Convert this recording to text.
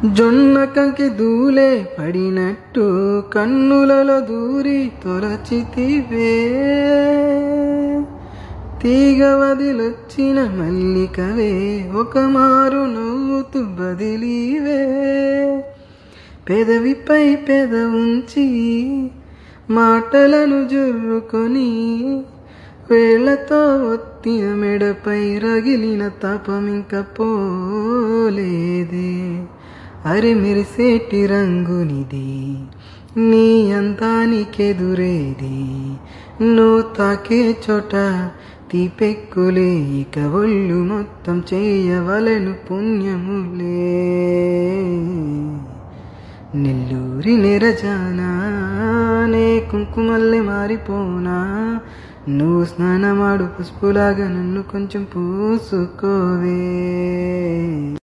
జొన్న కంకి దూలే పడినట్టు కన్నులలో దూరి తొలచితివే తీగ వదిలొచ్చిన మల్లికవే ఒక మారు నవ్వుతూ బదిలీవే పెదవిపై పెద ఉంచి మాటలను జుర్రుకొని వేళ్లతో ఒత్తిన మెడపై రగిలిన తపమింక పోలేదే అరి మెరిసేటి రంగునిది నీ అందానికెదురేది నువ్వు తాకే చోట తీపెక్కులే ఇక ఒళ్ళు మొత్తం చేయవలను పుణ్యములే నెల్లూరి నిరజానా నే కుంకుమల్లే మారిపోనా నువ్వు స్నానమాడు పసుపులాగా నన్ను కొంచెం పూసుకోవే